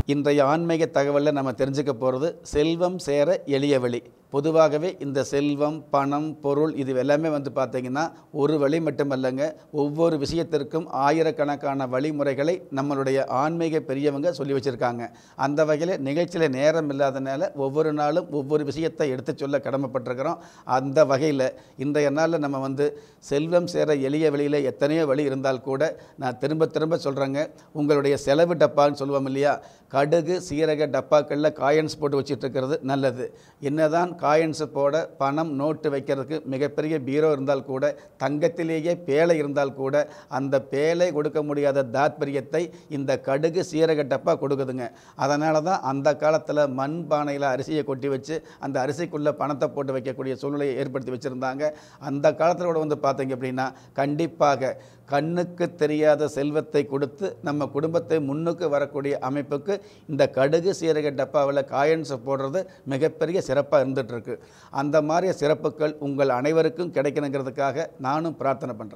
இன்றைய ஆன்மீக தகவலில் நம்ம தெரிஞ்சுக்க போகிறது செல்வம் சேர எளிய வழி பொதுவாகவே இந்த செல்வம் பணம் பொருள் இது எல்லாமே வந்து பார்த்திங்கன்னா ஒரு வழி மட்டுமல்லங்க ஒவ்வொரு விஷயத்திற்கும் ஆயிரக்கணக்கான வழிமுறைகளை நம்மளுடைய ஆன்மீக பெரியவங்க சொல்லி வச்சுருக்காங்க அந்த வகையில் நிகழ்ச்சியில் நேரம் இல்லாதனால ஒவ்வொரு நாளும் ஒவ்வொரு விஷயத்தை எடுத்து சொல்ல கடமைப்பட்டிருக்கிறோம் அந்த வகையில் இன்றைய நாளில் நம்ம வந்து செல்வம் சேர எளிய வழியில் எத்தனையோ வழி இருந்தால் கூட நான் திரும்ப திரும்ப சொல்கிறேங்க உங்களுடைய செலவு டப்பான்னு சொல்லுவோம் இல்லையா கடுகு சீரக டப்பாக்களில் காயின்ஸ் போட்டு வச்சுட்டு இருக்கிறது நல்லது என்னதான் காயின்ஸ் போட பணம் நோட்டு வைக்கிறதுக்கு மிகப்பெரிய பீரோ இருந்தால் கூட தங்கத்திலேயே பேழை இருந்தால் கூட அந்த பேழை கொடுக்க முடியாத தாத்பரியத்தை இந்த கடுகு சீரக டப்பா கொடுக்குதுங்க அதனால தான் அந்த காலத்தில் மண் பானையில் அரிசியை கொட்டி வச்சு அந்த அரிசிக்குள்ளே பணத்தை போட்டு வைக்கக்கூடிய சூழ்நிலையை ஏற்படுத்தி வச்சுருந்தாங்க அந்த காலத்தில் கூட வந்து பார்த்தீங்க அப்படின்னா கண்டிப்பாக கண்ணுக்கு தெரியாத செல்வத்தை கொடுத்து நம்ம குடும்பத்தை முன்னுக்கு வரக்கூடிய அமைப்புக்கு இந்த கடுகு சீரக டப்பாவில் காயின்ஸை போடுறது மிகப்பெரிய சிறப்பாக இருந்துகிட்ருக்கு அந்த மாதிரி சிறப்புகள் உங்கள் அனைவருக்கும் கிடைக்கணுங்கிறதுக்காக நானும் பிரார்த்தனை பண்ணுறேன்